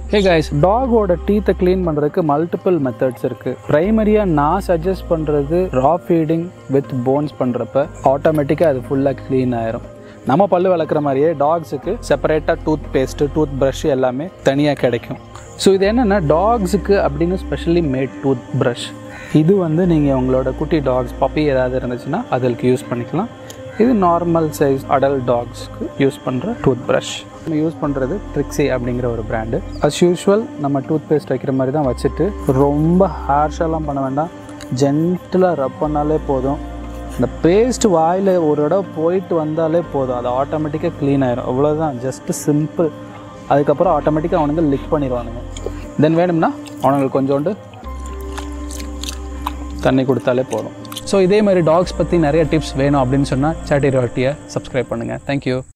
ஹே guys டாகோட டீத்தை clean பண்ணுறதுக்கு மல்டிபிள் மெத்தட்ஸ் இருக்குது ப்ரைமரியாக நான் சஜஸ்ட் பண்ணுறது ரா ஃபீடிங் வித் போன்ஸ் பண்ணுறப்ப ஆட்டோமேட்டிக்காக அது ஃபுல்லாக க்ளீன் ஆயிரும் நம்ம பல்லு வளர்க்குற மாதிரியே டாக்ஸுக்கு செப்பரேட்டாக டூத் பேஸ்ட்டு டூத் ப்ரஷ் எல்லாமே தனியாக கிடைக்கும் ஸோ இது என்னென்னா டாக்ஸுக்கு அப்படின்னு ஸ்பெஷலி மேட் டூத் ப்ரஷ் இது வந்து நீங்கள் உங்களோட குட்டி டாக்ஸ் பப்பி ஏதாவது இருந்துச்சுன்னா அதற்கு யூஸ் பண்ணிக்கலாம் இது நார்மல் சைஸ் அடல்ட் டாக்ஸ்க்கு யூஸ் பண்ணுற டூத் ப்ரஷ் நம்ம யூஸ் பண்ணுறது ட்ரிக்ஸி அப்படிங்கிற ஒரு பிராண்டு அஸ் யூஷுவல் நம்ம டூத் பேஸ்ட் வைக்கிற மாதிரி தான் வச்சுட்டு ரொம்ப ஹேர்ஷெல்லாம் பண்ண வேண்டாம் ஜென்டிலாக ரப் பண்ணாலே போதும் இந்த பேஸ்ட் வாயில் ஒரு இடம் போயிட்டு வந்தாலே போதும் அது ஆட்டோமேட்டிக்காக க்ளீன் ஆயிரும் அவ்வளோதான் ஜஸ்ட் சிம்பிள் அதுக்கப்புறம் ஆட்டோமேட்டிக்காக அவனுங்க லிக் பண்ணிடுவானுங்க தென் வேணும்னா அவனுங்களுக்கு கொஞ்சோண்டு தண்ணி கொடுத்தாலே போதும் ஸோ இதே மாதிரி டாக்ஸ் பற்றி நிறைய டிப்ஸ் வேணும் அப்படின்னு சொன்னால் சாட்டி ரொட்டியை சப்ஸ்கிரைப் பண்ணுங்கள் தேங்க்யூ